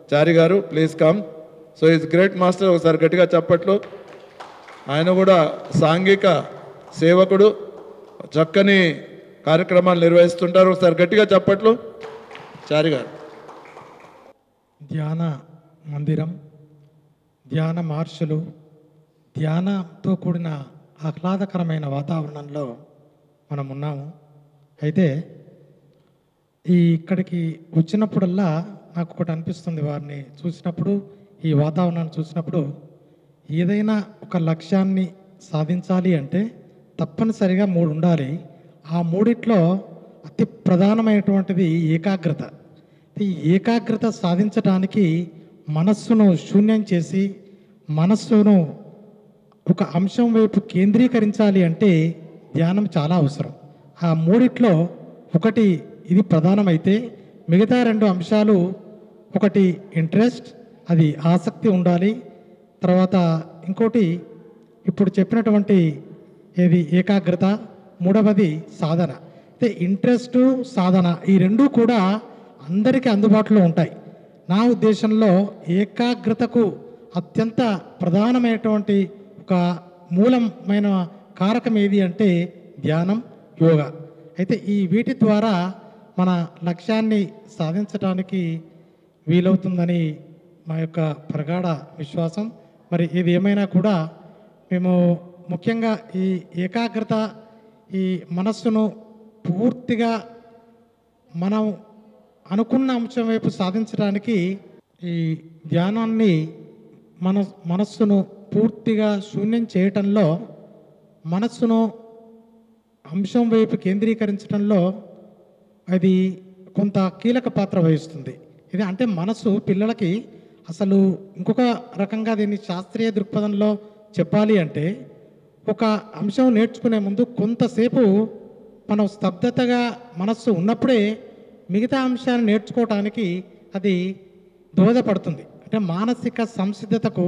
చారి గారు please come so is great master ఒకసారి గట్టిగా చప్పట్లు ఆయన కూడా సాంఘిక సేవకుడు చక్కని కార్యక్రమాలు నిర్వహిస్తుంటారు ఒకసారి గట్టిగా చప్పట్లు చారి గారు ధ్యాన మందిరం ధ్యాన మహర్షులు ధ్యానంతో కూడిన ఆహ్లాదకరమైన వాతావరణంలో మనం ఉన్నాము అయితే ఈ ఇక్కడికి వచ్చినప్పుడల్లా నాకు ఒకటి అనిపిస్తుంది వారిని చూసినప్పుడు ఈ వాతావరణాన్ని చూసినప్పుడు ఏదైనా ఒక లక్ష్యాన్ని సాధించాలి అంటే తప్పనిసరిగా మూడు ఉండాలి ఆ మూడిట్లో అతి ప్రధానమైనటువంటిది ఏకాగ్రత ఈ ఏకాగ్రత సాధించడానికి మనస్సును శూన్యం చేసి మనస్సును ఒక అంశం వైపు కేంద్రీకరించాలి అంటే ధ్యానం చాలా అవసరం ఆ మూడిట్లో ఒకటి ఇది ప్రధానమైతే మిగతా రెండు అంశాలు ఒకటి ఇంట్రెస్ట్ అది ఆసక్తి ఉండాలి తర్వాత ఇంకోటి ఇప్పుడు చెప్పినటువంటి ఏది ఏకాగ్రత మూడవది సాధన అయితే ఇంట్రెస్ట్ సాధన ఈ రెండు కూడా అందరికీ అందుబాటులో ఉంటాయి నా ఉద్దేశంలో ఏకాగ్రతకు అత్యంత ప్రధానమైనటువంటి ఒక మూలమైన కారకం ఏది అంటే ధ్యానం యోగా అయితే ఈ వీటి ద్వారా మన లక్ష్యాన్ని సాధించడానికి వీలవుతుందని మా యొక్క ప్రగాఢ విశ్వాసం మరి ఇది ఏమైనా కూడా మేము ముఖ్యంగా ఈ ఏకాగ్రత ఈ మనస్సును పూర్తిగా మనం అనుకున్న అంశం వైపు సాధించడానికి ఈ ధ్యానాన్ని మన మనస్సును పూర్తిగా శూన్యం చేయటంలో మనస్సును అంశం వైపు కేంద్రీకరించడంలో అది కొంత కీలక పాత్ర వహిస్తుంది ఇది అంటే మనసు పిల్లలకి అసలు ఇంకొక రకంగా దీన్ని శాస్త్రీయ దృక్పథంలో చెప్పాలి అంటే ఒక అంశం నేర్చుకునే ముందు కొంతసేపు మనం స్తబ్దతగా మనస్సు ఉన్నప్పుడే మిగతా అంశాన్ని నేర్చుకోవటానికి అది దోహదపడుతుంది అంటే మానసిక సంసిద్ధతకు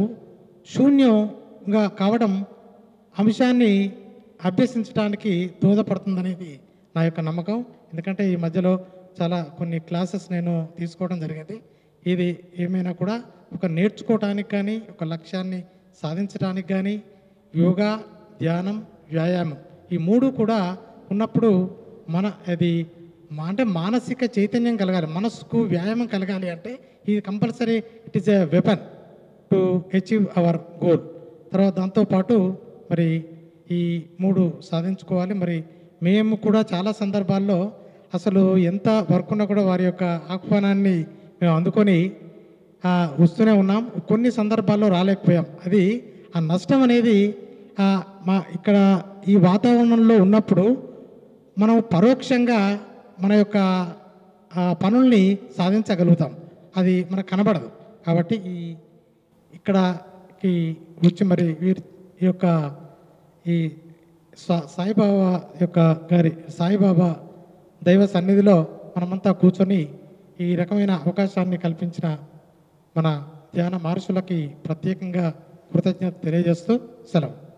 శూన్యంగా కావడం అంశాన్ని అభ్యసించడానికి దోహదపడుతుందనేది నా యొక్క నమ్మకం ఎందుకంటే ఈ మధ్యలో చాలా కొన్ని క్లాసెస్ నేను తీసుకోవడం జరిగింది ఇది ఏమైనా కూడా ఒక నేర్చుకోవటానికి కానీ ఒక లక్ష్యాన్ని సాధించడానికి కానీ యోగా ధ్యానం వ్యాయామం ఈ మూడు కూడా ఉన్నప్పుడు మన అది మా- అంటే మానసిక చైతన్యం కలగాలి మనసుకు వ్యాయామం కలగాలి అంటే ఇది compulsory it is a weapon to achieve our goal తర్వాత దాంతోపాటు మరి ఈ మూడు సాధించుకోవాలి మరి మేము కూడా చాలా సందర్భాల్లో అసలు ఎంత వర్క్ ఉన్నా కూడా వారి యొక్క ఆహ్వానాన్ని మేము అందుకొని ఆ, వస్తూనే ఉన్నాం కొన్ని సందర్భాల్లో రాలేకపోయాం అది ఆ నష్టం అనేది ఆ, మా ఇక్కడ ఈ వాతావరణంలో ఉన్నప్పుడు మనం పరోక్షంగా మన యొక్క ఆ, పనుల్ని సాధించగలుగుతాం అది మనకు కనబడదు కాబట్టి ఈ ఇక్కడకి వచ్చి మరి వీరి ఈ యొక్క ఈ సా- సాయిబాబా యొక్క గారి సాయిబాబా దైవ సన్నిధిలో మనమంతా కూర్చొని ఈ రకమైన అవకాశాన్ని కల్పించిన మన ధ్యాన మహర్షులకి ప్రత్యేకంగా కృతజ్ఞత తెలియజేస్తూ సెలవు